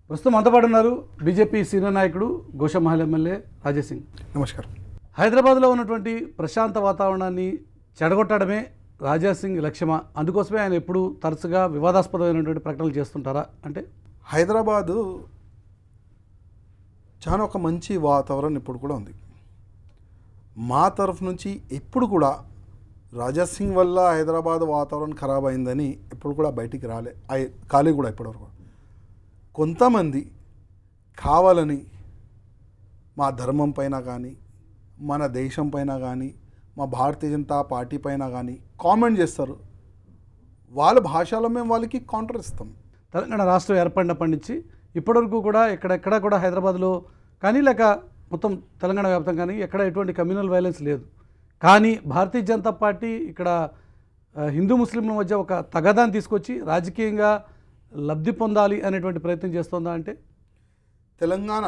ప్రస్తుతం అంతపాటు ఉన్నారు BJP senior నాయకుడు గోషమహల్ ఎమ్మెల్యే రాజేష్ సింగ్ నమస్కారం హైదరాబాద్లో ఉన్నటువంటి ప్రశాంత వాతావరణాన్ని చెడగొట్టడమే రాజా సింగ్ లక్ష్యమా అందుకోసమే ఆయన ఎప్పుడు తరచుగా వివాదాస్పదమైనటువంటి ప్రకటనలు చేస్తుంటారా అంటే హైదరాబాదు చాలా ఒక మంచి వాతావరణం ఇప్పుడు కూడా ఉంది మా తరఫు నుంచి ఎప్పుడు కూడా రాజా సింగ్ వల్ల హైదరాబాద్ వాతావరణం ఖరాబ్ అయిందని ఎప్పుడు కూడా బయటికి రాలే అయి- కాలే కూడా ఇప్పటివరకు కొంతమంది కావాలని మా ధర్మం పైన కానీ మన దేశం పైన కానీ మా భారతీయ జనతా పార్టీ పైన కానీ కామెంట్ చేస్తారు వాళ్ళ భాషలో మేము వాళ్ళకి కౌంటర్ ఇస్తాం తెలంగాణ రాష్ట్రం ఏర్పడినప్పటి నుంచి ఇప్పటివరకు కూడా ఎక్కడెక్కడ కూడా హైదరాబాద్లో కానీ లేక మొత్తం తెలంగాణ వ్యాప్తం కానీ ఎక్కడ ఎటువంటి కమ్యూనల్ వైలెన్స్ లేదు కానీ భారతీయ జనతా పార్టీ ఇక్కడ ఆ, హిందూ ముస్లింల మధ్య ఒక తగదాన్ని తీసుకొచ్చి రాజకీయంగా లబ్ధి పొందాలి అనేటువంటి ప్రయత్నం చేస్తోందా అంటే తెలంగాణ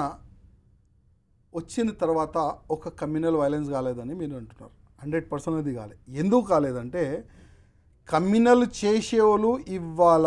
వచ్చిన తర్వాత ఒక కమ్యూనల్ వైలెన్స్ కాలేదని మీరు అంటున్నారు హండ్రెడ్ పర్సెంట్ అది కాలేదు ఎందుకు కాలేదంటే కమ్యూనల్ చేసేవాళ్ళు ఇవాళ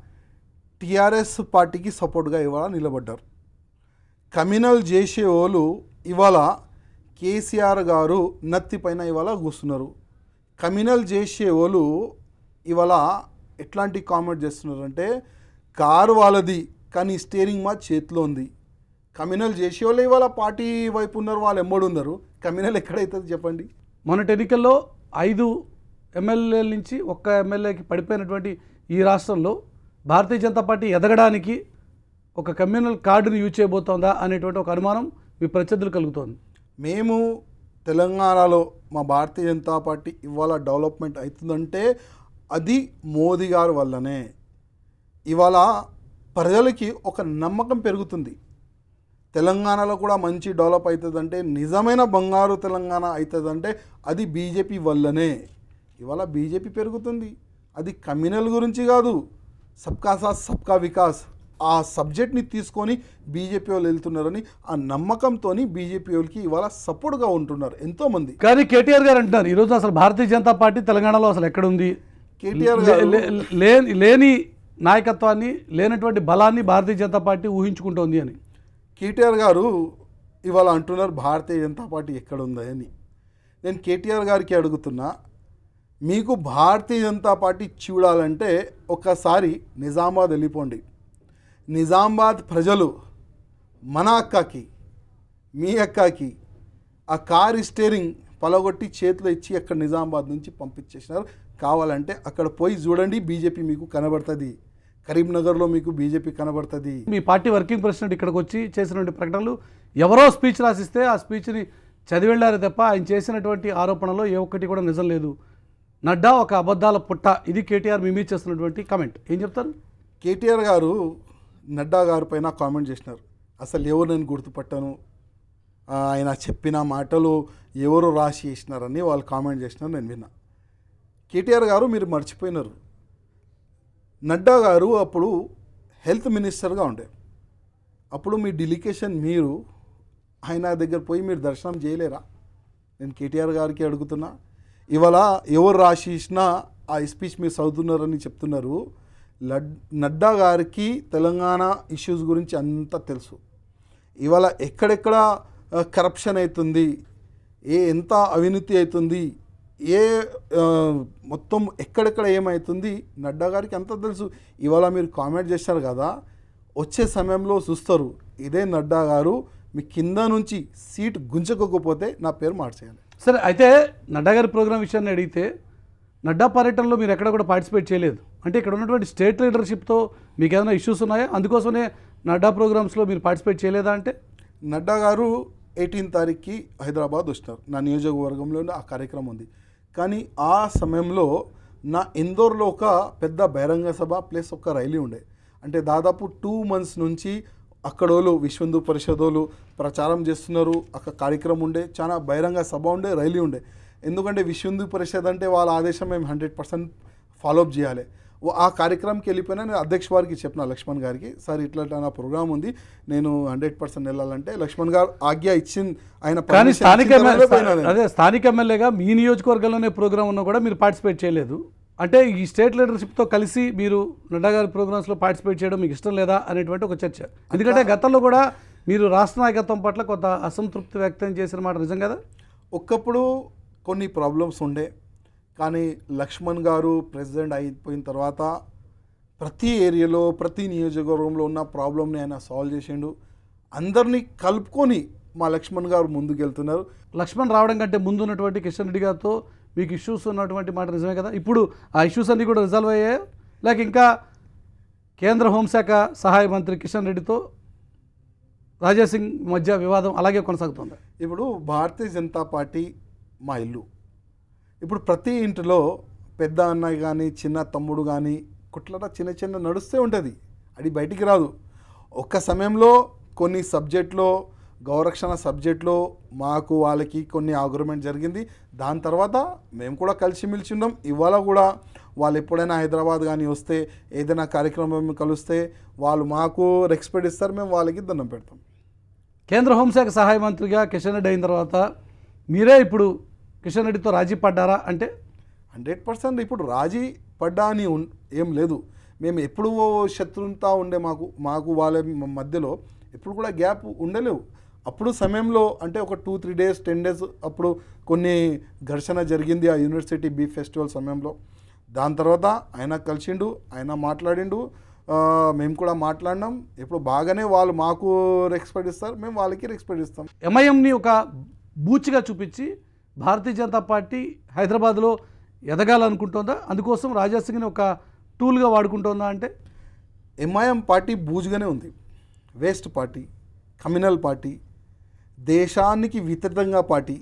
టీఆర్ఎస్ పార్టీకి సపోర్ట్గా ఇవాళ నిలబడ్డారు కమ్యూనల్ చేసేవాళ్ళు ఇవాళ కేసీఆర్ గారు నత్తి పైన ఇవాళ కూస్తున్నారు కమ్యూనల్ చేసేవాళ్ళు ఇవాళ ఎట్లాంటి కామెంట్ చేస్తున్నారు అంటే కారు వాళ్ళది కానీ స్టీరింగ్ మా చేతిలో ఉంది కమ్యూనల్ చేసేవాళ్ళు ఇవాళ పార్టీ వైపు ఉన్నారు వాళ్ళు ఎమ్మడి ఉన్నారు కమ్యూనల్ ఎక్కడైతుంది చెప్పండి మొన్నటి ఎన్నికల్లో ఐదు ఎమ్మెల్యేల నుంచి ఒక్క ఎమ్మెల్యేకి పడిపోయినటువంటి ఈ రాష్ట్రంలో భారతీయ జనతా పార్టీ ఎదగడానికి ఒక కమ్యూనల్ కార్డును యూజ్ చేయబోతోందా అనేటువంటి ఒక అనుమానం మీ ప్రత్యర్థులు కలుగుతోంది మేము తెలంగాణలో మా భారతీయ జనతా పార్టీ ఇవాళ డెవలప్మెంట్ అవుతుందంటే అది మోదీ గారి వల్లనే ఇవాళ ప్రజలకి ఒక నమ్మకం పెరుగుతుంది తెలంగాణలో కూడా మంచి డెవలప్ అవుతుందంటే నిజమైన బంగారు తెలంగాణ అవుతుందంటే అది బీజేపీ వల్లనే ఇవాళ బీజేపీ పెరుగుతుంది అది కమ్యూనల్ గురించి కాదు సబ్కా సాత్ సబ్కా వికాస్ ఆ సబ్జెక్ట్ని తీసుకొని బీజేపీ వాళ్ళు వెళ్తున్నారని ఆ నమ్మకంతో బీజేపీ వాళ్ళకి ఇవాళ సపోర్ట్గా ఉంటున్నారు ఎంతోమంది కానీ కేటీఆర్ గారు అంటున్నారు ఈరోజు అసలు భారతీయ జనతా పార్టీ తెలంగాణలో అసలు ఎక్కడుంది కేటీఆర్ లే- గారు లే- లేని లేని నాయకత్వాన్ని లేనటువంటి బలాన్ని భారతీయ జనతా పార్టీ ఊహించుకుంటోంది అని కేటీఆర్ గారు ఇవాళ అంటున్నారు భారతీయ జనతా పార్టీ ఎక్కడ ఉందా అని నేను కేటీఆర్ గారికి అడుగుతున్నా మీకు భారతీయ జనతా పార్టీ చూడాలంటే ఒక్కసారి నిజామాబాద్ వెళ్ళిపోండి నిజామాబాద్ ప్రజలు మన అక్కకి మీ అక్కకి ఆ కార్ స్టీరింగ్ పలగొట్టి చేతిలో ఇచ్చి అక్కడ నిజామాబాద్ నుంచి పంపించేసినారు కావాలంటే అక్కడ పోయి చూడండి బీజేపీ మీకు కనబడుతుంది కరీంనగర్లో మీకు బీజేపీ కనబడుతుంది మీ పార్టీ వర్కింగ్ ప్రెసిడెంట్ ఇక్కడికి వచ్చి చేసినటువంటి ప్రకటనలు ఎవరో స్పీచ్ రాసిస్తే ఆ స్పీచ్ని చదివి వెళ్ళారు తప్ప ఆయన చేసినటువంటి ఆరోపణలో ఏ ఒక్కటి కూడా నిజం లేదు నడ్డా ఒక అబద్ధాల పుట్ట ఇది కేటీఆర్ మీ మీద చేస్తున్నటువంటి కమెంట్ ఏం చెప్తారు కేటీఆర్ గారు నడ్డా గారి పైన కామెంట్ చేసినారు అసలు ఎవరు నేను గుర్తుపట్టాను ఆ, ఆయన చెప్పిన మాటలు ఎవరు రాసి చేసినారని వాళ్ళు కామెంట్ చేసినారు నేను విన్నా కేటీఆర్ గారు మీరు మర్చిపోయినారు నడ్డా గారు అప్పుడు హెల్త్ మినిస్టర్గా ఉండే అప్పుడు మీ డెలికేషన్ మీరు ఆయన దగ్గర పోయి మీరు దర్శనం చేయలేరా నేను కేటీఆర్ గారికి అడుగుతున్నా ఇవాళ ఎవరు రాసినా ఆ స్పీచ్ మీరు చదువుతున్నారని చెప్తున్నారు లడ్ నడ్డా గారికి తెలంగాణ ఇష్యూస్ గురించి అంతా తెలుసు ఇవాళ ఎక్కడెక్కడ కరప్షన్ అవుతుంది ఏ ఎంత అవినీతి అవుతుంది ఏ ఆ, మొత్తం ఎక్కడెక్కడ ఏమవుతుంది నడ్డా గారికి అంతా తెలుసు ఇవాళ మీరు కామెంట్ చేశారు కదా వచ్చే సమయంలో చూస్తారు ఇదే నడ్డా గారు మీ కింద నుంచి సీట్ గుంజకపోతే నా పేరు మార్చేయాలి సరే అయితే నడ్డా గారి ప్రోగ్రాం విషయాన్ని అడిగితే నడ్డా పర్యటనలో మీరు ఎక్కడ కూడా పార్టిసిపేట్ చేయలేదు అంటే ఇక్కడ ఉన్నటువంటి స్టేట్ లీడర్షిప్తో మీకు ఏమైనా ఇష్యూస్ ఉన్నాయా అందుకోసమే నడ్డా ప్రోగ్రామ్స్లో మీరు పార్టిసిపేట్ చేయలేదా అంటే నడ్డా గారు ఎయిటీన్ తారీఖుకి హైదరాబాద్ వచ్చినారు నా నియోజకవర్గంలోనే ఆ కార్యక్రమం ఉంది కానీ ఆ సమయంలో నా ఇందోర్లో ఒక పెద్ద బహిరంగ సభ ప్లస్ ఒక రైలీ ఉండే అంటే దాదాపు టూ మంత్స్ నుంచి అక్కడోళ్ళు విశ్వందు పరిషదోళ్ళు ప్రచారం చేస్తున్నారు అక్కడ కార్యక్రమం ఉండే చాలా బహిరంగ సభ ఉండే రైలీ ఉండే ఎందుకంటే విశ్వందు పరిషత్ అంటే వాళ్ళ ఆదేశం మేము హండ్రెడ్ పర్సెంట్ ఫాలోఅప్ చేయాలి ఓ- ఆ కార్యక్రమంకి వెళ్ళిపోయినా నేను అధ్యక్ష వారికి చెప్పిన లక్ష్మణ్ గారికి సార్ ఇట్లా నా ప్రోగ్రామ్ ఉంది నేను హండ్రెడ్ పర్సెంట్ వెళ్ళాలంటే లక్ష్మణ్ గారు ఆజ్ఞ ఇచ్చింది ఆయన కానీ permission స్థానిక ఇచ్చిన తర్వాతే ఎమ్మెల్యే పోయినా నేను. అదే స్థానిక ఎమ్మెల్యేగా మీ నియోజకవర్గంలోనే ప్రోగ్రాం ఉన్నా కూడా మీరు పార్టిసిపేట్ చేయలేదు అంటే ఈ స్టేట్ లీడర్షిప్తో కలిసి మీరు నడ్డా గారి ప్రోగ్రామ్స్లో పార్టిసిపేట్ చేయడం మీకు ఇష్టం లేదా అనేటువంటి ఒక చర్చ ఎందుకంటే గతంలో కూడా మీరు రాష్ట్ర నాయకత్వం పట్ల కొంత అసంతృప్తి వ్యక్తం చేసిన మాట నిజం కదా ఒక్కప్పుడు కొన్ని ప్రాబ్లమ్స్ ఉండే కానీ లక్ష్మణ్ గారు ప్రెసిడెంట్ అయిపోయిన తర్వాత ప్రతి ఏరియాలో ప్రతి నియోజకవర్గంలో ఉన్న ప్రాబ్లమ్ని ఆయన సాల్వ్ చేసిండు అందరినీ కలుపుకొని మా లక్ష్మణ్ గారు ముందుకెళ్తున్నారు లక్ష్మణ్ రావడం కంటే ముందు ఉన్నటువంటి కిషన్ రెడ్డి గారితో మీకు ఇష్యూస్ ఉన్నటువంటి మాట నిజమే కదా ఇప్పుడు ఆ ఇష్యూస్ అన్నీ కూడా రిజాల్వ్ అయ్యాయి లేక ఇంకా కేంద్ర హోంశాఖ సహాయ మంత్రి కిషన్ రెడ్డితో రాజా సింగ్ మధ్య వివాదం అలాగే కొనసాగుతుంది ఇప్పుడు భారతీయ జనతా పార్టీ మా ఇల్లు ఇప్పుడు ప్రతి ఇంటిలో పెద్ద అన్నయ్య కానీ చిన్న తమ్ముడు కానీ కుట్లట చిన్న చిన్న నడుస్తూ ఉంటుంది అది బయటికి రాదు ఒక్క సమయంలో కొన్ని సబ్జెక్ట్లో గౌరక్షణ సబ్జెక్ట్లో మాకు వాళ్ళకి కొన్ని ఆగ్రిమెంట్ జరిగింది దాని తర్వాత మేము కూడా కలిసిమెలిసి ఉన్నాం ఇవాళ కూడా వాళ్ళు ఎప్పుడైనా హైదరాబాద్ కానీ వస్తే ఏదైనా కార్యక్రమం కలిస్తే వాళ్ళు మాకు రెస్పెక్ట్ ఇస్తారు మేము వాళ్ళకి దండం పెడతాం కేంద్ర హోంశాఖ సహాయ మంత్రిగా కిషన్ రెడ్డి అయిన తర్వాత మీరే ఇప్పుడు కిషన్ రెడ్డితో రాజీ పడ్డారా అంటే హండ్రెడ్ పర్సెంట్ ఇప్పుడు రాజీ పడ్డా అని ఉన్- ఏం లేదు మేము ఎప్పుడు శత్రువుతా ఉండే మాకు మాకు వాళ్ళ మ- మధ్యలో ఎప్పుడు కూడా గ్యాప్ ఉండలేవు అప్పుడు సమయంలో అంటే ఒక two three days ten days అప్పుడు కొన్ని ఘర్షణ జరిగింది ఆ యూనివర్సిటీ బీ ఫెస్టివల్ సమయంలో దాని తర్వాత ఆయన కలిసిండు ఆయన మాట్లాడిండు ఆ, మేము కూడా మాట్లాడినాం ఇప్పుడు బాగానే వాళ్ళు మాకు రెస్పెక్ట్ ఇస్తారు మేము వాళ్ళకి రెస్పెక్ట్ ఇస్తాం ఎంఐఎంని ఒక బూచిగా చూపించి భారతీయ జనతా పార్టీ హైదరాబాద్లో ఎదగాలనుకుంటోందా అందుకోసం రాజా సింగ్ని ఒక టూల్గా వాడుకుంటోందా అంటే ఎంఐఎం పార్టీ బూజుగానే ఉంది వేస్ట్ పార్టీ కమ్యూనల్ పార్టీ దేశానికి వితృతంగా పార్టీ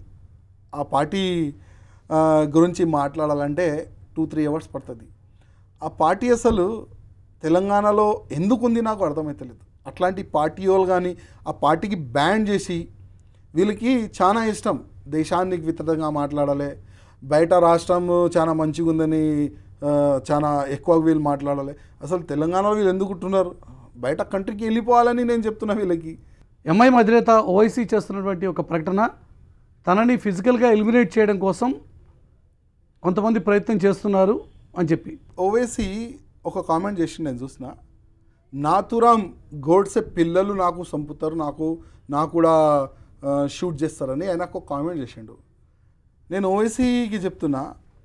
ఆ పార్టీ ఆ, గురించి మాట్లాడాలంటే టూ త్రీ అవర్స్ పడుతుంది ఆ పార్టీ అసలు తెలంగాణలో ఎందుకు ఉంది నాకు అర్థమవుతలేదు అట్లాంటి పార్టీ వాళ్ళు కానీ ఆ పార్టీకి బ్యాన్ చేసి వీళ్ళకి చాలా ఇష్టం దేశానికి వితృతంగా మాట్లాడాలి బయట రాష్ట్రం చాలా మంచిగా ఉందని ఆ, చాలా ఎక్కువ వీళ్ళు మాట్లాడాలి అసలు తెలంగాణలో వీళ్ళు ఎందుకు ఉంటున్నారు బయట కంట్రీకి వెళ్ళిపోవాలని నేను చెప్తున్నా వీళ్ళకి ఎంఐఎం అధినేత ఓవైసీ చేస్తున్నటువంటి ఒక ప్రకటన తనని ఫిజికల్గా ఎలిమినేట్ చేయడం కోసం కొంతమంది ప్రయత్నం చేస్తున్నారు అని చెప్పి ఓవేసి ఒక కామెంట్ చేసి నేను చూసిన నాతురామ్ గోడ్సే పిల్లలు నాకు చంపుతారు నాకు నాకు కూడా ఆ, షూట్ చేస్తారని ఆయన ఒక కామెంట్ చేసిండు నేను ఓవైసీకి చెప్తున్నా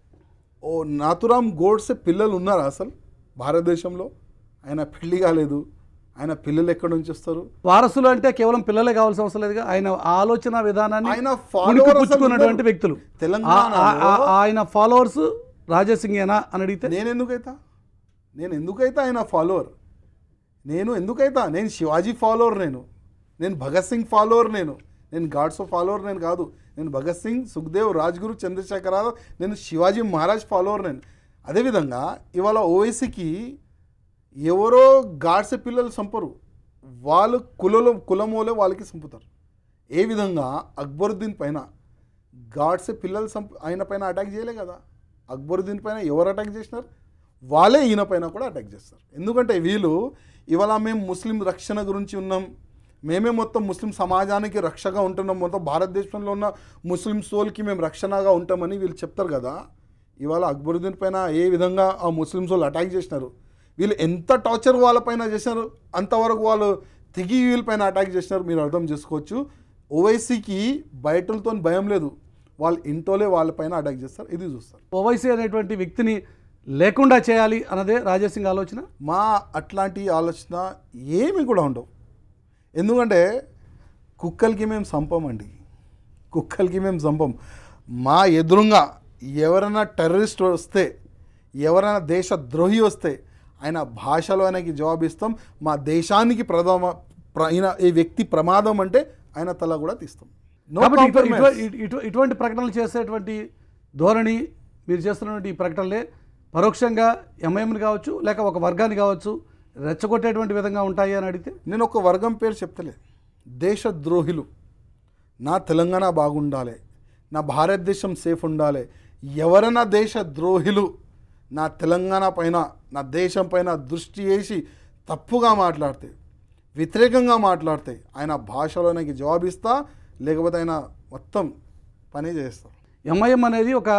ఓ నాతురామ్ గోడ్సే పిల్లలు ఉన్నారా అసలు భారతదేశంలో ఆయన పెళ్లి కాలేదు ఆయన పిల్లలు ఎక్కడి నుంచి వస్తారు వారసులు అంటే కేవలం పిల్లలే కావాల్సిన అవసరం లేదుగా ఆయన ఆలోచన విధానాన్ని ఆయన ఉనికి follower అసలు పుచ్చుకున్నటువంటి ఉన్నారు. వ్యక్తులు తెలంగాణలో- ఆ- ఆ- ఆ- ఆయన ఫాలోవర్స్ రాజాసింగేనా అని అడిగితే నేను ఎందుకైతా నేను ఎందుకైతా ఆయన ఫాలోవర్ నేను ఎందుకైతా నేను శివాజీ ఫాలోవర్ నేను నేను భగత్ సింగ్ ఫాలోవర్ నేను నేను గాడ్స్ ఫాలోవర్ నేను కాదు నేను భగత్ సింగ్ సుఖ్దేవ్ రాజ్గురు చంద్రశేఖరరావు నేను శివాజీ మహారాజ్ ఫాలోవర్ నేను అదేవిధంగా ఇవాళ ఓవైసీకి ఎవరో గాడ్స్ పిల్లలు చంపరు వాళ్ళు కులలో కులమోలే వాళ్ళకి చంపుతారు ఏ విధంగా అక్బరుద్దీన్ పైన గాడ్స్ పిల్లలు చంప ఆయన పైన అటాక్ చేయలే కదా అక్బరుద్దీన్ పైన ఎవరు అటాక్ చేసినారు వాళ్ళే ఈయన పైన కూడా అటాక్ చేస్తారు ఎందుకంటే వీళ్ళు ఇవాళ మేము ముస్లిం రక్షణ గురించి ఉన్నాం మేమే మొత్తం ముస్లిం సమాజానికి రక్షగా ఉంటున్నాం మొత్తం భారతదేశంలో ఉన్న ముస్లిం సోల్కి మేము రక్షణగా ఉంటామని వీళ్ళు చెప్తారు కదా ఇవాళ అక్బరుద్దీన్ పైన ఏ విధంగా ఆ ముస్లిం సోల్ అటాక్ చేసినారు వీళ్ళు ఎంత టార్చర్ వాళ్ళపైన చేసినారు అంతవరకు వాళ్ళు తిగి వీళ్ళపైన అటాక్ చేసినారు మీరు అర్థం చేసుకోవచ్చు ఓవైసీకి బయటలతో భయం లేదు వాళ్ళు ఇంటోలే వాళ్ళపైన అటాక్ చేస్తారు ఇది చూస్తారు ఓవైసీ అనేటువంటి వ్యక్తిని లేకుండా చేయాలి అన్నదే రాజాసింగ్ ఆలోచన మా అట్లాంటి ఆలోచన ఏమి కూడా ఉండవు ఎందుకంటే కుక్కలకి మేము సంపమండి కుక్కలకి మేము సంపం మా ఎదురుగా ఎవరైనా టెర్రరిస్ట్ వస్తే ఎవరైనా దేశ ద్రోహి వస్తే ఆయన భాషలో ఆయనకి జవాబు ఇస్తాం మా దేశానికి ప్రథమ ప్ర- ఈయన ఈ వ్యక్తి ప్రమాదం అంటే ఆయన తల కూడా తీస్తాం No కాబట్టి ఇటు- compromise. ఇటు- ఇటు- ఇటువంటి ప్రకటనలు చేసేటువంటి ధోరణి మీరు చేస్తున్నటువంటి ఈ ప్రకటనలే పరోక్షంగా ఎంఐఎంని కావచ్చు లేక ఒక వర్గాన్ని కావచ్చు రెచ్చగొట్టేటువంటి విధంగా ఉంటాయి అని అడిగితే నేను ఒక వర్గం పేరు చెప్తలే దేశద్రోహులు నా తెలంగాణ బాగుండాలి నా భారతదేశం సేఫ్ ఉండాలి ఎవరైనా దేశ ద్రోహులు నా తెలంగాణ పైన నా దేశం పైన దృష్టి వేసి తప్పుగా మాట్లాడితే వ్యతిరేకంగా మాట్లాడితే ఆయన భాషలో నాకు జవాబిస్తా లేకపోతే ఆయన మొత్తం పని చేస్తా ఎంఐఎం అనేది ఒక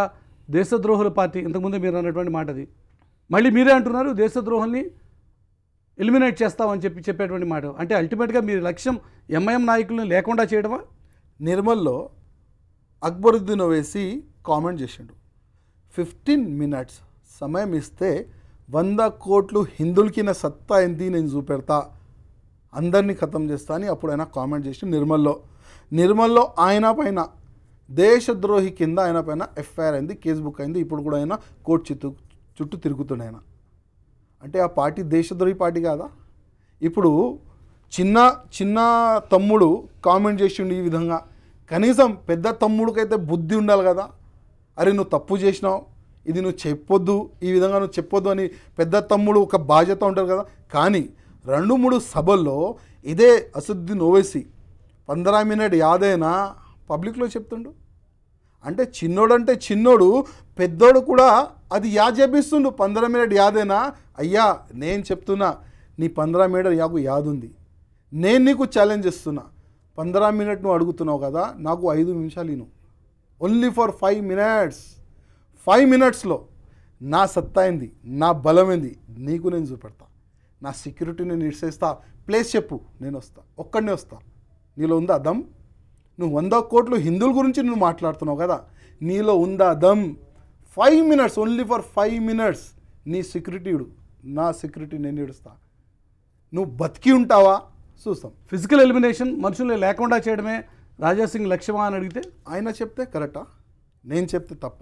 దేశద్రోహుల పార్టీ ఇంతకుముందు మీరు అన్నటువంటి మాట అది మళ్ళీ మీరే అంటున్నారు దేశద్రోహుల్ని ఎలిమినేట్ చేస్తామని చెప్పి చెప్పేటువంటి మాట అంటే అల్టిమేట్గా మీ లక్ష్యం ఎంఐఎం నాయకులను లేకుండా చేయడమా నిర్మల్లో అక్బరుద్దీన్ ఓవైసీ కామెంట్ చేసిండు ఫిఫ్టీన్ మినిట్స్ సమయం ఇస్తే వంద కోట్లు హిందువులకి నా సత్తా ఏంటి నేను చూపెడతా అందరినీ ఖతం చేస్తా అని అప్పుడు ఆయన కామెంట్ చేసి నిర్మల్లో నిర్మల్లో ఆయన పైన దేశద్రోహి కింద ఆయన పైన ఎఫ్ఐఆర్ అయింది కేసు బుక్ అయింది ఇప్పుడు కూడా ఆయన కోర్టు చుట్టూ చుట్టూ తిరుగుతుండే ఆయన అంటే ఆ పార్టీ దేశద్రోహి పార్టీ కాదా ఇప్పుడు చిన్న చిన్న తమ్ముడు కామెంట్ చేసిండు ఈ విధంగా కనీసం పెద్ద తమ్ముడికైతే బుద్ధి ఉండాలి కదా అరే నువ్వు తప్పు చేసినావు ఇది నువ్వు చెప్పొద్దు ఈ విధంగా నువ్వు చెప్పొద్దు అని పెద్ద తమ్ముడు ఒక బాధ్యత ఉంటుంది కదా కానీ రెండు మూడు సభల్లో ఇదే అసదుద్దీన్ ఓవైసీ పంద్రా మినిట్ యాదైనా పబ్లిక్లో చెప్తుండు అంటే చిన్నోడంటే చిన్నోడు పెద్దోడు కూడా అది యాద్ చేపిస్తుండు పంద్రా మినిట్ యాదేనా అయ్యా నేను చెప్తున్నా నీ పంద్రా మినిట్ యాకు యాద్ ఉంది నేను నీకు ఛాలెంజ్ ఇస్తున్నా పంద్రా మినిట్ నువ్వు అడుగుతున్నావు కదా నాకు ఐదు నిమిషాలు ఇను only for five minutes five మినిట్స్లో నా సత్తా ఏంది నా బలం ఏంది నీకు నేను చూపెడతా నా సెక్యూరిటీ నేను ఇడిసేస్తా ప్లేస్ చెప్పు నేను వస్తా ఒక్కడనే వస్తా నీలో ఉందా దమ్ నువ్వు వంద కోట్లు హిందువుల గురించి నువ్వు మాట్లాడుతున్నావు కదా నీలో ఉందా దమ్ five minutes only for five minutes నీ సెక్యూరిటీడు నా సెక్యూరిటీ నేను ఇడుస్తా నువ్వు బతికి ఉంటావా చూస్తాం ఫిజికల్ ఎలిమినేషన్ మనుషుల్ని లేకుండా చేయడమే రాజాసింగ్ లక్ష్యమా అని అడిగితే ఆయన చెప్తే కరెక్టా నేను చెప్తే తప్ప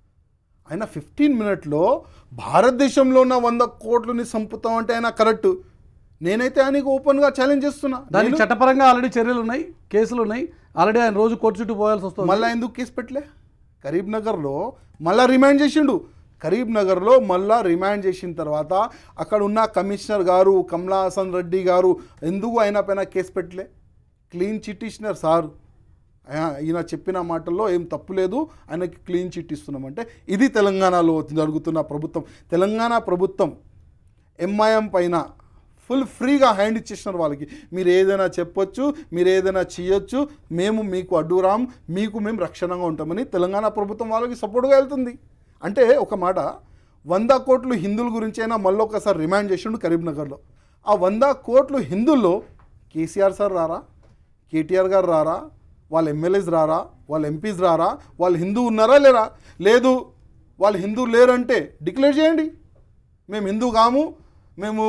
ఆయన ఫిఫ్టీన్ మినిట్లో భారతదేశంలో ఉన్న వంద కోట్లని సంపుతాం అంటే ఆయన కరెక్ట్ నేనైతే ఆయనకి ఓపెన్గా ఛాలెంజ్ చేస్తున్నా దానికి చట్టపరంగా ఆల్రెడీ చర్యలు ఉన్నాయి కేసులు ఉన్నాయి ఆల్రెడీ ఆయన రోజు కోర్టు చుట్టూ పోవాల్సి వస్తుంది మళ్ళీ ఎందుకు కేసు పెట్టలే కరీబ్ నగర్లో మళ్ళా రిమాండ్ చేసిండు కరీబ్ నగర్లో మళ్ళా రిమాండ్ చేసిన తర్వాత అక్కడ ఉన్న కమిషనర్ గారు కమలా హాసన్ రెడ్డి గారు ఎందుకు ఆయన పైన కేసు పెట్టలే క్లీన్ చిట్ ఇచ్చినారు సార్ ఆ- ఈయన చెప్పిన మాటల్లో ఏం తప్పు లేదు ఆయనకి క్లీన్ చిట్ ఇస్తున్నామంటే ఇది తెలంగాణలో జరుగుతున్న ప్రభుత్వం తెలంగాణ ప్రభుత్వం ఎంఐఎం పైన ఫుల్ ఫ్రీగా హ్యాండ్ ఇచ్చేసినారు వాళ్ళకి మీరు ఏదైనా చెప్పొచ్చు మీరు ఏదైనా చేయొచ్చు మేము మీకు అడ్డురాం మీకు మేము రక్షణగా ఉంటామని తెలంగాణ ప్రభుత్వం వాళ్ళకి సపోర్ట్గా వెళ్తుంది అంటే ఒక మాట వంద కోట్లు హిందువుల గురించి అయినా మళ్ళీ ఒకసారి రిమాండ్ చేసిండు కరీంనగర్లో ఆ వంద కోట్లు హిందువుల్లో కేసీఆర్ సార్ రారా కేటీఆర్ గారు రారా వాళ్ళ ఎమ్మెల్యేస్ రారా వాళ్ళ ఎంపీస్ రారా వాళ్ళు హిందూ ఉన్నారా లేరా లేదు వాళ్ళు హిందూ లేరంటే డిక్లేర్ చేయండి మేము హిందూ కాము మేము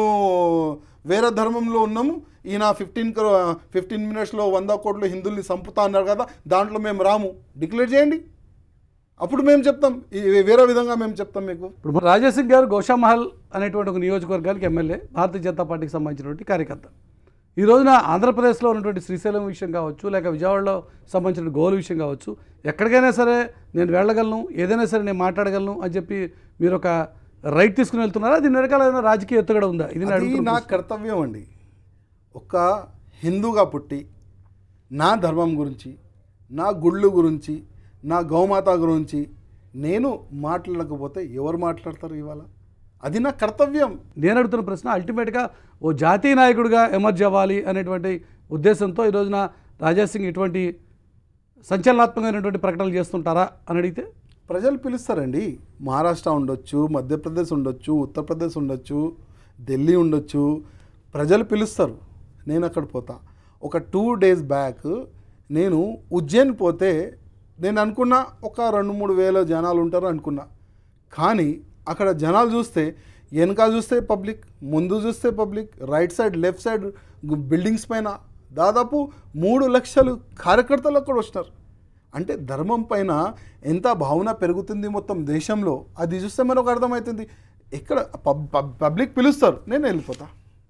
వేరే ధర్మంలో ఉన్నాము ఈయన ఫిఫ్టీన్ ఫిఫ్టీన్ మినిట్స్లో వంద కోట్లు హిందువుల్ని చంపుతా అన్నారు కదా దాంట్లో మేము రాము డిక్లేర్ చేయండి అప్పుడు మేము చెప్తాం ఈ వేరే విధంగా మేము చెప్తాం మీకు ఇప్పుడు మన రాజాసింగ్ గారు గోషామహల్ అనేటువంటి ఒక నియోజకవర్గానికి ఎమ్మెల్యే భారతీయ జనతా పార్టీకి సంబంధించినటువంటి కార్యకర్త ఈ రోజున ఆంధ్రప్రదేశ్లో ఉన్నటువంటి శ్రీశైలం విషయం కావచ్చు లేక విజయవాడలో సంబంధించిన గోల్ విషయం కావచ్చు ఎక్కడికైనా సరే నేను వెళ్ళగలను ఏదైనా సరే నేను మాట్లాడగలను అని చెప్పి మీరు ఒక రైట్ తీసుకుని వెళ్తున్నారా దీని వెనకాల ఏదైనా రాజకీయ ఎత్తుగడ ఉందా ఇది నేను అది అడుగుతున్న నా ప్రశ్న. కర్తవ్యం అండి ఒక హిందూగా పుట్టి నా ధర్మం గురించి నా గుళ్ళు గురించి నా గౌమాత గురించి నేను మాట్లాడకపోతే ఎవరు మాట్లాడతారు ఇవాళ అది నా కర్తవ్యం నేను అడుగుతున్న ప్రశ్న అల్టిమేట్గా ఓ జాతీయ నాయకుడిగా ఎమర్జ్ అవ్వాలి అనేటువంటి ఉద్దేశంతో ఈ రోజున రాజాసింగ్ ఇటువంటి సంచలనాత్మకమైనటువంటి ప్రకటనలు చేస్తుంటారా అని అడిగితే ప్రజలు పిలుస్తారండి మహారాష్ట్ర ఉండొచ్చు మధ్యప్రదేశ్ ఉండొచ్చు ఉత్తరప్రదేశ్ ఉండొచ్చు ఢిల్లీ ఉండొచ్చు ప్రజలు పిలుస్తారు నేను అక్కడ పోతా ఒక టూ డేస్ బ్యాక్ నేను ఉజ్జయిన్ పోతే నేను అనుకున్నా ఒక రెండు మూడు వేల జనాలు ఉంటారు అనుకున్నా కానీ అక్కడ జనాలు చూస్తే వెనక చూస్తే పబ్లిక్ ముందు చూస్తే public right side left side buildings పైన దాదాపు మూడు లక్షలు కార్యకర్తలు అక్కడ వస్తున్నారు అంటే ధర్మం పైన ఎంత భావన పెరుగుతుంది మొత్తం దేశంలో అది చూస్తే మనకు అర్థమవుతుంది ఎక్కడ పబ్- పబ్- పబ్లిక్ పిలుస్తారు నేను వెళ్ళిపోతా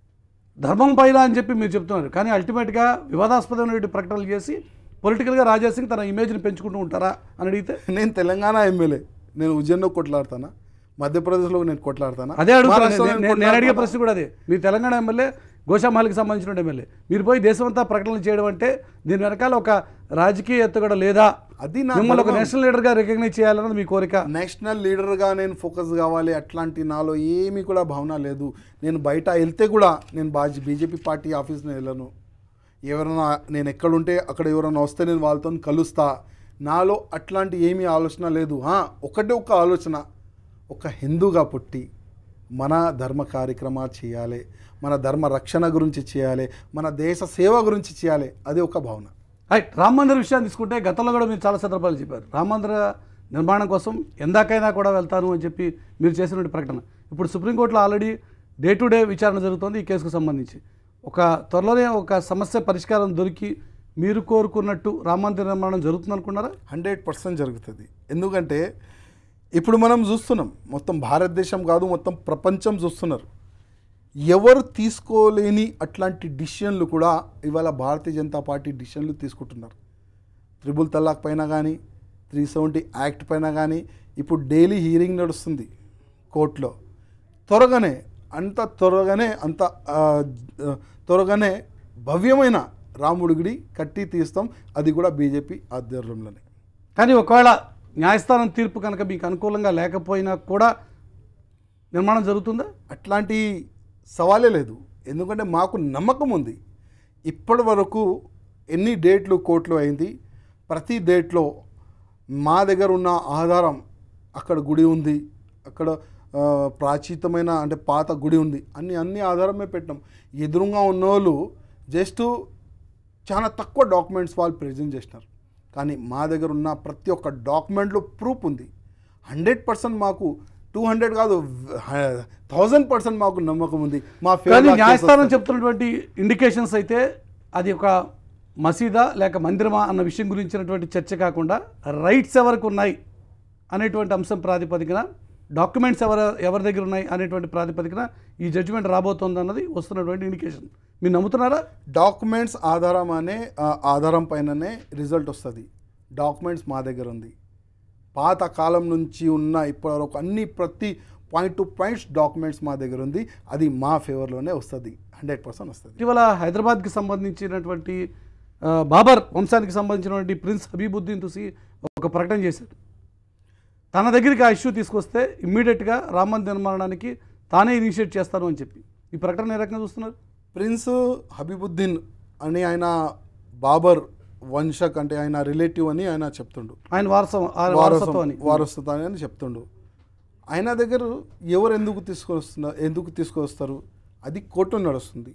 ధర్మం పైన అని చెప్పి మీరు చెప్తున్నారు కానీ అల్టిమేట్గా వివాదాస్పదమైనటువంటి ప్రకటనలు చేసి పొలిటికల్గా రాజాసింగ్ తన ఇమేజ్ని పెంచుకుంటూ ఉంటారా అని అడిగితే నేను తెలంగాణ ఎమ్మెల్యే నేను ఉజ్జయిన్లో కొట్లాడతానా మధ్యప్రదేశ్లో నేను కొట్లాడతానా అదే అడుగుతాను మహారాష్ట్రలో నేను- నేను నేను అడిగే కొట్లాడతానా? ప్రశ్న కూడా అదే మీరు తెలంగాణ ఎమ్మెల్యే గోషామాలికి సంబంధించిన ఎమ్మెల్యే మీరు పోయి దేశమంతా ప్రకటనలు చేయడం అంటే దీని వెనకాల ఒక రాజకీయ ఎత్తుగడ లేదా అది నా మిమ్మల్ని ఒక ధర్మం. నేషనల్ లీడర్గా రికగ్నైజ్ చేయాలన్నది మీ కోరిక నేషనల్ లీడర్గా నేను ఫోకస్ కావాలి అట్లాంటి నాలో ఏమీ కూడా భావన లేదు నేను బయట వెళ్తే కూడా నేను బాజీ బీజేపీ పార్టీ ఆఫీస్ని వెళ్ళను ఎవరైనా నేను ఎక్కడుంటే అక్కడ ఎవరైనా వస్తే నేను వాళ్ళతో కలుస్తా నాలో అట్లాంటి ఏమీ ఆలోచన లేదు ఆ, ఒకటే ఒక ఆలోచన ఒక హిందూగా పుట్టి మన ధర్మ కార్యక్రమాలు చేయాలి మన ధర్మ రక్షణ గురించి చేయాలి మన దేశ సేవ గురించి చేయాలి అది ఒక భావన రైట్ రామ మందిర విషయాన్ని తీసుకుంటే గతంలో కూడా మీరు చాలా సందర్భాలు చెప్పారు రామ మందిర నిర్మాణం కోసం ఎందాకైనా కూడా వెళ్తాను అని చెప్పి మీరు చేసినటువంటి ప్రకటన ఇప్పుడు సుప్రీంకోర్టులో ఆల్రెడీ డే టు డే విచారణ జరుగుతోంది ఈ కేసుకు సంబంధించి ఒక త్వరలోనే ఒక సమస్య పరిష్కారం దొరికి మీరు కోరుకున్నట్టు రామ మందిర నిర్మాణం జరుగుతుంది అనుకున్నారా హండ్రెడ్ పర్సెంట్ జరుగుతుంది ఎందుకంటే ఇప్పుడు మనం చూస్తున్నాం మొత్తం భారతదేశం కాదు మొత్తం ప్రపంచం చూస్తున్నారు ఎవరు తీసుకోలేని అట్లాంటి డిసిషన్లు కూడా ఇవాళ భారతీయ జనతా పార్టీ డిసిషన్లు తీసుకుంటున్నారు త్రిబుల్ తలాక్ పైన కానీ త్రీ సెవెంటీ యాక్ట్ పైన కానీ ఇప్పుడు డైలీ హీరింగ్ నడుస్తుంది కోర్టులో త్వరగానే అంత త్వరగానే అంత ఆ, త్వరగానే భవ్యమైన రాముడి గుడి కట్టి తీస్తాం అది కూడా బీజేపీ ఆధ్వర్యంలోనే కానీ ఒకవేళ న్యాయస్థానం తీర్పు కనుక మీకు అనుకూలంగా లేకపోయినా కూడా నిర్మాణం జరుగుతుందా అట్లాంటి సవాలే లేదు ఎందుకంటే మాకు నమ్మకం ఉంది ఇప్పటి వరకు ఎన్ని డేట్లు కోర్టులో అయింది ప్రతి డేట్లో మా దగ్గర ఉన్న ఆధారం అక్కడ గుడి ఉంది అక్కడ ఆ, ప్రాచీతమైన అంటే పాత గుడి ఉంది అన్ని అన్ని ఆధారమే పెట్టినాం ఎదురుగా ఉన్నోళ్ళు జస్ట్ చాలా తక్కువ డాక్యుమెంట్స్ వాళ్ళు ప్రజెంట్ చేసినారు కానీ మా దగ్గర ఉన్న ప్రతి ఒక్క డాక్యుమెంట్లో ప్రూఫ్ ఉంది హండ్రెడ్ పర్సెంట్ మాకు టూ హండ్రెడ్ కాదు థౌజండ్ పర్సెంట్ మాకు నమ్మకం ఉంది మా కానీ ఫేవర్ న్యాయస్థానం చెప్తున్నటువంటి ఇండికేషన్స్ అయితే అది ఒక మసీదా లేక మందిరమా అన్న విషయం గురించినటువంటి చర్చ కాకుండా రైట్స్ ఎవరికి ఉన్నాయి అనేటువంటి అంశం ప్రాతిపదికన డాక్యుమెంట్స్ ఎవరు ఎవరి దగ్గర ఉన్నాయి అనేటువంటి ప్రాతిపదికన ఈ జడ్జిమెంట్ రాబోతోంది అన్నది వస్తున్నటువంటి ఇండికేషన్ మీరు నమ్ముతున్నారా డాక్యుమెంట్స్ ఆధారం అనే ఆ, ఆధారం పైననే రిజల్ట్ వస్తుంది డాక్యుమెంట్స్ మా దగ్గర ఉంది పాత కాలం నుంచి ఉన్న ఇప్పటివరకు అన్ని ప్రతి పాయింట్ టు పాయింట్స్ డాక్యుమెంట్స్ మా దగ్గర ఉంది అది మా ఫేవర్లోనే వస్తుంది హండ్రెడ్ పర్సెంట్ వస్తుంది ఇటీవల హైదరాబాద్కి సంబంధించినటువంటి ఆ, బాబర్ వంశానికి సంబంధించినటువంటి ప్రిన్స్ హబీబుద్దీన్ తుసి ఒక ప్రకటన చేశారు తన దగ్గరికి ఆ ఇష్యూ తీసుకొస్తే ఇమ్మీడియట్గా రామ మందిర నిర్మాణానికి తానే ఇనిషియేట్ చేస్తాను అని చెప్పి ఈ ప్రకటన ఏ రకంగా చూస్తున్నారు ప్రిన్స్ హబీబుద్దీన్ అని ఆయన బాబర్ వంశక్ అంటే ఆయన రిలేటివ్ అని ఆయన చెప్తుండు ఆయన వారసం ఆ వారసత్వం అని వారసత్వం అని చెప్తుండు ఆయన దగ్గర ఎవరు ఎందుకు తీసుకొస్తున్నారు ఎందుకు తీసుకొస్తారు అది కోర్టు నడుస్తుంది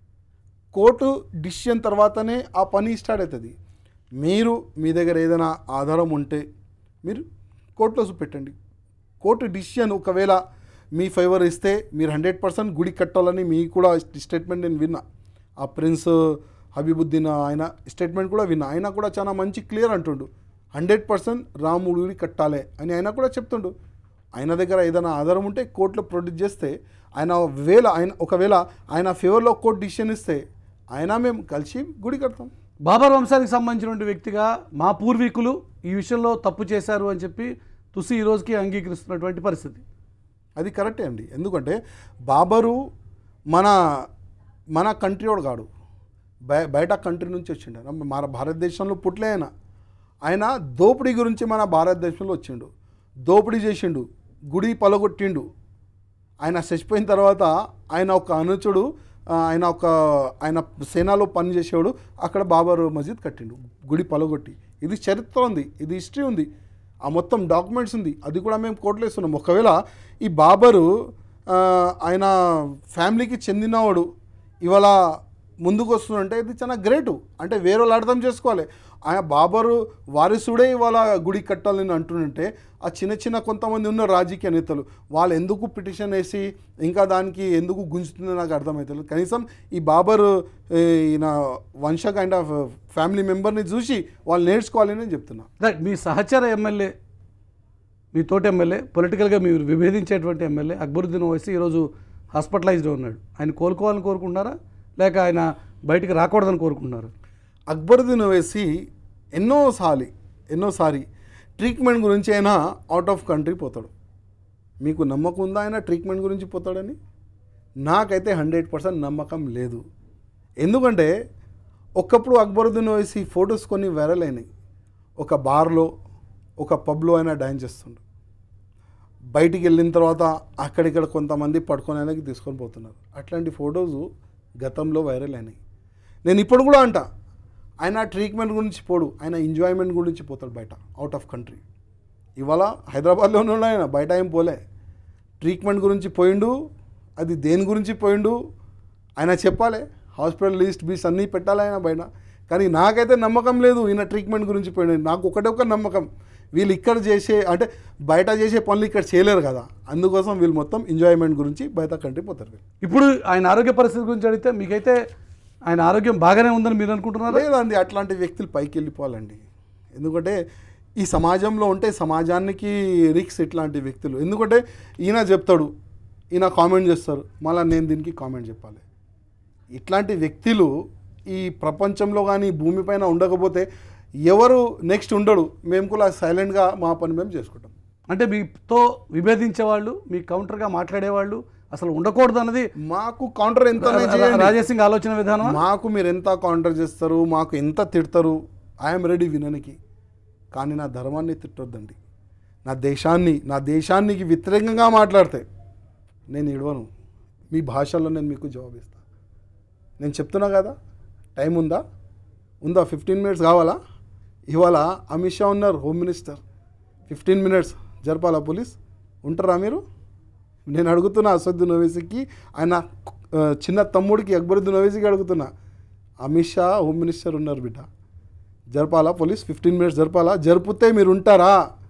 కోర్టు డిసిషన్ తర్వాతనే ఆ పని స్టార్ట్ అవుతుంది మీరు మీ దగ్గర ఏదైనా ఆధారం ఉంటే మీరు కోర్టులో చూపెట్టండి కోర్టు డిసిషన్ ఒకవేళ మీ ఫేవర్ ఇస్తే మీరు హండ్రెడ్ పర్సెంట్ గుడి కట్టాలని మీ కూడా స్టేట్మెంట్ నేను విన్నా ఆ ప్రిన్స్ హబీబుద్దీన్ ఆయన స్టేట్మెంట్ కూడా విన్నా ఆయన కూడా చాలా మంచి క్లియర్ అంటుండు హండ్రెడ్ పర్సెంట్ రాముడి గుడి కట్టాలి అని ఆయన కూడా చెప్తుండు ఆయన దగ్గర ఏదైనా ఆధారం ఉంటే కోర్టులో ప్రొడ్యూస్ చేస్తే ఆయన వేళ ఆయన ఒకవేళ ఆయన ఫేవర్లో కోర్టు డిసిషన్ ఇస్తే ఆయన మేము కలిసి గుడి కడతాం బాబర్ వంశానికి సంబంధించినటువంటి వ్యక్తిగా మా పూర్వీకులు ఈ విషయంలో తప్పు చేశారు అని చెప్పి తుసి ఈ రోజుకి అంగీకరిస్తున్నటువంటి పరిస్థితి అది కరెక్టే అండి ఎందుకంటే బాబరు మన మన కంట్రీ వాడు కాడు బయ బయట కంట్రీ నుంచి వచ్చిండు ఆయన మన భారతదేశంలో పుట్లే ఆయన ఆయన దోపిడీ గురించి మన భారతదేశంలో వచ్చిండు దోపిడీ చేసిండు గుడి పలగొట్టిండు ఆయన చచ్చిపోయిన తర్వాత ఆయన ఒక అనుచుడు ఆ, ఆయన ఒక ఆయన సేనాలో పనిచేసేవాడు అక్కడ బాబర్ మసీద్ కట్టిండు గుడి పలగొట్టి ఇది చరిత్ర ఉంది ఇది హిస్టరీ ఉంది ఆ మొత్తం డాక్యుమెంట్స్ ఉంది అది కూడా మేము కోర్టులో ఇస్తున్నాం ఒకవేళ ఈ బాబరు ఆ, ఆయన ఫ్యామిలీకి చెందినవాడు ఇవాళ ముందుకు వస్తుందంటే ఇది చాలా గ్రేటు అంటే వేరే వాళ్ళు అర్థం చేసుకోవాలి ఆయన బాబరు వారసుడే ఇవాళ గుడి కట్టాలని అంటుంటే ఆ చిన్న చిన్న కొంతమంది ఉన్న రాజకీయ నేతలు వాళ్ళు ఎందుకు పిటిషన్ వేసి ఇంకా దానికి ఎందుకు గుంజుతుందో నాకు అర్థమవుతుంది కనీసం ఈ బాబర్ ఏ, ఈయన వంశ కైండ్ ఆఫ్ ఫ్యామిలీ మెంబర్ని చూసి వాళ్ళు నేర్చుకోవాలని నేను చెప్తున్నా రైట్ మీ సహచర ఎమ్మెల్యే మీ తోటి ఎమ్మెల్యే పొలిటికల్గా మీరు విభేదించేటువంటి ఎమ్మెల్యే అక్బరుద్దీన్ ఓవైసీ ఈరోజు హాస్పిటలైజ్డ్ ఉన్నాడు ఆయన కోలుకోవాలని కోరుకుంటున్నారా లేక ఆయన బయటికి రాకూడదని కోరుకుంటున్నారు అక్బరుద్దీన్ వేసి ఎన్నోసారి ఎన్నోసారి ట్రీట్మెంట్ గురించి అయినా అవుట్ ఆఫ్ కంట్రీ పోతాడు మీకు నమ్మకం ఉందా ఆయన ట్రీట్మెంట్ గురించి పోతాడని నాకైతే హండ్రెడ్ పర్సెంట్ నమ్మకం లేదు ఎందుకంటే ఒకప్పుడు అక్బరుద్దీన్ వేసి ఫొటోస్ కొన్ని వైరల్ అయినాయి ఒక బార్లో ఒక పబ్లో అయినా డాన్స్ చేస్తుండు బయటికి వెళ్ళిన తర్వాత అక్కడిక్కడ కొంతమంది పడుకొని ఆయనకి తీసుకొని పోతున్నారు అట్లాంటి ఫొటోస్ గతంలో వైరల్ అయినాయి నేను ఇప్పుడు కూడా అంట ఆయన ట్రీట్మెంట్ గురించి పోడు ఆయన ఎంజాయ్మెంట్ గురించి పోతాడు బయట అవుట్ ఆఫ్ కంట్రీ ఇవాళ హైదరాబాద్లోనే ఉన్నాడు ఆయన బయట ఏం పోలే ట్రీట్మెంట్ గురించి పోయిండు అది దేని గురించి పోయిండు ఆయన చెప్పాలి హాస్పిటల్ లిస్ట్ బీస్ అన్నీ పెట్టాలి ఆయన బయట కానీ నాకైతే నమ్మకం లేదు ఈయన ట్రీట్మెంట్ గురించి పోయిండు నాకు ఒకటే ఒక నమ్మకం వీళ్ళు ఇక్కడ చేసే అంటే బయట చేసే పనులు ఇక్కడ చేయలేరు కదా అందుకోసం వీళ్ళు మొత్తం ఎంజాయ్మెంట్ గురించి బయట కంట్రీ పోతారు వీళ్ళు ఇప్పుడు ఆయన ఆరోగ్య పరిస్థితి గురించి అడిగితే మీకైతే ఆయన ఆరోగ్యం బాగానే ఉందని మీరు అనుకుంటున్నారా లేదండి అట్లాంటి వ్యక్తులు పైకి వెళ్ళిపోవాలండి ఎందుకంటే ఈ సమాజంలో ఉంటే సమాజానికి రిక్స్ ఇట్లాంటి వ్యక్తులు ఎందుకంటే ఈయన చెప్తాడు ఈయన కామెంట్ చేస్తారు మళ్ళీ నేను దీనికి కామెంట్ చెప్పాలి ఇట్లాంటి వ్యక్తులు ఈ ప్రపంచంలో కానీ భూమిపైన ఉండకపోతే ఎవరు నెక్స్ట్ ఉండడు మేము కూడా సైలెంట్గా మా పని మేము చేసుకుంటాం అంటే మీతో విభేదించే వాళ్ళు మీ కౌంటర్గా మాట్లాడేవాళ్ళు అసలు ఉండకూడదు అన్నది మాకు కౌంటర్ ఎంత రాజేసింగ్ ఆలోచన విధానం మాకు మీరు ఎంత కౌంటర్ చేస్తారు మాకు ఎంత తిడతారు ఐఎమ్ రెడీ విననికి కానీ నా ధర్మాన్ని తిట్టొద్దండి నా దేశాన్ని నా దేశానికి వ్యతిరేకంగా మాట్లాడితే నేను ఇడవను మీ భాషలో నేను మీకు జవాబు ఇస్తాను నేను చెప్తున్నా కదా టైం ఉందా ఉందా ఫిఫ్టీన్ మినిట్స్ కావాలా ఇవాళ అమిత్ షా ఉన్నారు హోమ్ మినిస్టర్ ఫిఫ్టీన్ మినిట్స్ జరపాలా పోలీస్ ఉంటారా మీరు నేను అడుగుతున్నా అసదుద్దీన్ ఓవైసీకి ఆయన ఆ, చిన్న తమ్ముడికి అక్బరుద్దీన్ ఓవైసీకి అడుగుతున్నా అమిత్ షా హోమ్ మినిస్టర్ ఉన్నారు బిడ్డ జరపాలా పోలీస్ ఫిఫ్టీన్ మినిట్స్ జరపాలా జరిపితే మీరు ఉంటారా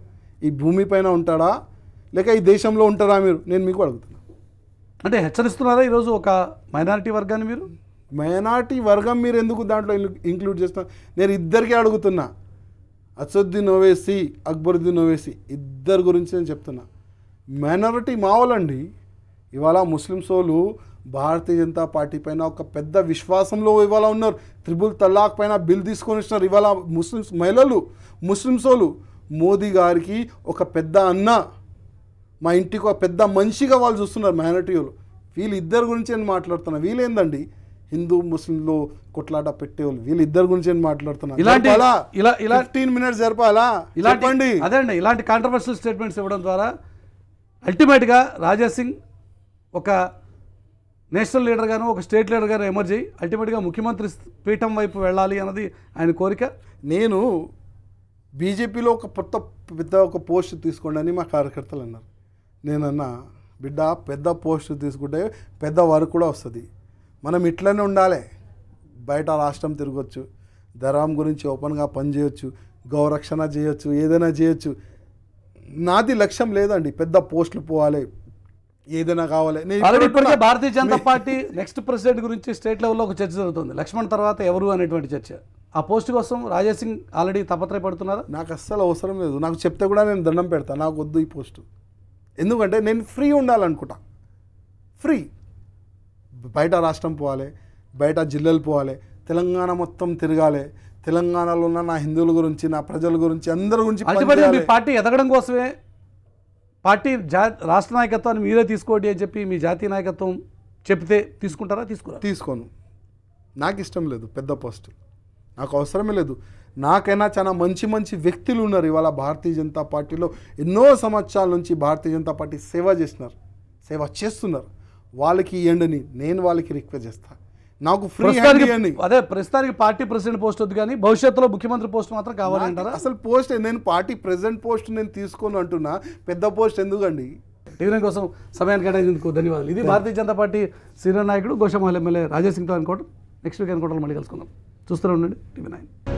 ఈ భూమి పైన ఉంటారా లేక ఈ దేశంలో ఉంటారా మీరు నేను మీకు అడుగుతున్నా అంటే హెచ్చరిస్తున్నారా ఈరోజు ఒక మైనారిటీ వర్గాన్ని మీరు మైనార్టీ వర్గం మీరు ఎందుకు దాంట్లో ఇంక్లూడ్ చేస్తున్నా నేను ఇద్దరికీ అడుగుతున్నా అసదుద్దీన్ ఓవేసీ అక్బరుద్దీన్ ఓవేసీ ఇద్దరు గురించి నేను చెప్తున్నా మైనారిటీ మావోలండి ఇవాళ ముస్లిమ్స్ వాళ్ళు భారతీయ జనతా పార్టీ పైన ఒక పెద్ద విశ్వాసంలో ఇవాళ ఉన్నారు త్రిబుల్ తలాక్ పైన బిల్ తీసుకొని వచ్చినారు ఇవాళ ముస్లిమ్స్ మహిళలు ముస్లిమ్స్ వాళ్ళు మోదీ గారికి ఒక పెద్ద అన్న మా ఇంటికి ఒక పెద్ద మనిషిగా వాళ్ళు చూస్తున్నారు మైనారిటీ వాళ్ళు వీళ్ళు ఇద్దరు గురించి నేను మాట్లాడుతున్నా వీళ్ళేందండి హిందూ ముస్లింలు కొట్లాట పెట్టేవాళ్ళు వీళ్ళు ఇద్దరు గురించి నేను మాట్లాడుతున్నా ఇలాంటి- జరపాలా? ఇలా- ఇలా- 15 మినిట్స్ జరపాలా ఇలాంటి చెప్పండి అదే అండి ఇలాంటి కాంట్రవర్షియల్ స్టేట్మెంట్స్ ఇవ్వడం ద్వారా అల్టిమేట్గా రాజా సింగ్ ఒక నేషనల్ లీడర్గాను ఒక స్టేట్ లీడర్గాను ఎమర్జ్ అయ్యి అల్టిమేట్గా ముఖ్యమంత్రి పీఠం వైపు వెళ్ళాలి అన్నది ఆయన కోరిక నేను బీజేపీలో ఒక కొత్త పెద్ద ఒక పోస్ట్ తీసుకోండి అని మా కార్యకర్తలు అన్నారు నేనన్నా బిడ్డ పెద్ద పోస్ట్ తీసుకుంటే పెద్ద వర్క్ కూడా వస్తుంది మనం ఇట్లనే ఉండాలి బయట రాష్ట్రం తిరగొచ్చు ధర్మం గురించి ఓపెన్గా పనిచేయొచ్చు గౌరక్షణ చేయొచ్చు ఏదైనా చేయొచ్చు నాది లక్ష్యం లేదండి పెద్ద పోస్టులు పోవాలి ఏదైనా కావాలి నేను ఆల్రెడీ ఇప్పుడు ఇప్పటికే Bharatiya Janata party next president గురించి స్టేట్ లెవెల్లో ఒక చర్చ జరుగుతుంది లక్ష్మణ్ తర్వాత ఎవరు అనేటువంటి చర్చ ఆ పోస్ట్ కోసం రాజా సింగ్ ఆల్రెడీ తపత్రయపడుతున్నారా నాకు అస్సలు అవసరం లేదు నాకు చెప్తే కూడా నేను దండం పెడతా నాకు వద్దు ఈ పోస్టు ఎందుకంటే నేను ఫ్రీ ఉండాలనుకుంటా ఫ్రీ బయట రాష్ట్రం పోవాలి బయట జిల్లాలు పోవాలి తెలంగాణ మొత్తం తిరగాలి తెలంగాణలో ఉన్న నా హిందువుల గురించి నా ప్రజల గురించి అందరి గురించి అల్టిమేట్గా మీ పనిచేయాలి. పార్టీ ఎదగడం కోసమే పార్టీ జా రాష్ట్ర నాయకత్వాన్ని మీరే తీసుకోండి అని చెప్పి మీ జాతీయ నాయకత్వం చెప్తే తీసుకుంటారా తీసుకురా తీసుకోను నాకు ఇష్టం లేదు పెద్ద పోస్ట్ నాకు అవసరమే లేదు నాకైనా చాలా మంచి మంచి వ్యక్తులు ఉన్నారు ఇవాళ భారతీయ జనతా పార్టీలో ఎన్నో సంవత్సరాల నుంచి భారతీయ జనతా పార్టీ సేవ చేసినారు సేవ చేస్తున్నారు వాళ్ళకి ఇవ్వండి నేను వాళ్ళకి రిక్వెస్ట్ చేస్తా నాకు ఫ్రీ హ్యాండ్ ప్రస్తుతానికి ఇవ్వండి అదే ప్రస్తుతానికి పార్టీ ప్రెసిడెంట్ పోస్ట్ వద్దు కానీ భవిష్యత్తులో ముఖ్యమంత్రి పోస్ట్ మాత్రం కావాలి అంటారా అసలు పోస్ట్ నేను పార్టీ ప్రెసిడెంట్ పోస్ట్ నేను తీసుకోను అంటున్నా పెద్ద పోస్ట్ ఎందుకండి టీవీ నైన్ కోసం సమయాన్ని కేటాయించేందుకు ధన్యవాదాలు ఇది భారతీయ జనతా పార్టీ సీనియర్ నాయకుడు గోషమాల్ ఎమ్మెల్యే రాజేష్ సింగ్తో అనుకోవడం నెక్స్ట్ వీక్ అనుకోవడం మళ్ళీ కలుసుకుందాం చూస్తూనే ఉండండి టీవీ నైన్